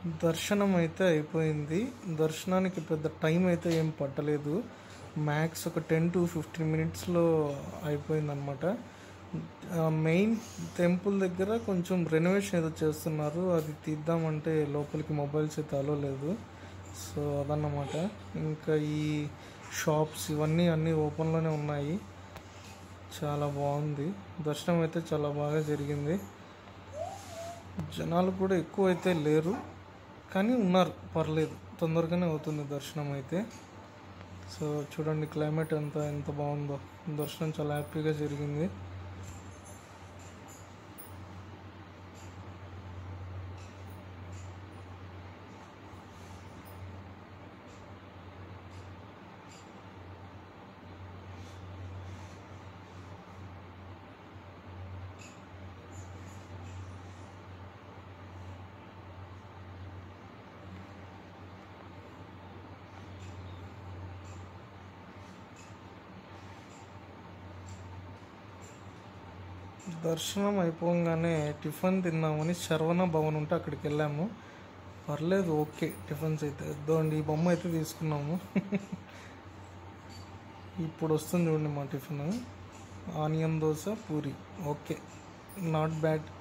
దర్శనం అయితే అయిపోయింది దర్శనానికి పెద్ద టైం అయితే ఏం పట్టలేదు మ్యాక్స్ ఒక టెన్ టు ఫిఫ్టీన్ మినిట్స్లో అయిపోయింది అనమాట మెయిన్ టెంపుల్ దగ్గర కొంచెం రెనోవేషన్ ఏదో చేస్తున్నారు అది తీద్దామంటే లోపలికి మొబైల్స్ అయితే అలో లేదు సో అదన్నమాట ఇంకా ఈ షాప్స్ ఇవన్నీ అన్నీ ఓపెన్లోనే ఉన్నాయి చాలా బాగుంది దర్శనం అయితే చాలా బాగా జరిగింది జనాలు కూడా ఎక్కువ అయితే లేరు కానీ ఉన్నారు పర్లేదు తొందరగానే అవుతుంది దర్శనం అయితే సో చూడండి క్లైమేట్ ఎంత ఎంత బాగుందో దర్శనం చాలా హ్యాపీగా జరిగింది దర్శనం అయిపోగానే టిఫిన్ తిన్నామని శరవణ భవన్ ఉంటే అక్కడికి వెళ్ళాము పర్లేదు ఓకే టిఫిన్స్ అయితే ఇద్దండి ఈ బొమ్మ అయితే తీసుకున్నాము ఇప్పుడు వస్తుంది చూడండి మా tiffin onion dosa puri okay not bad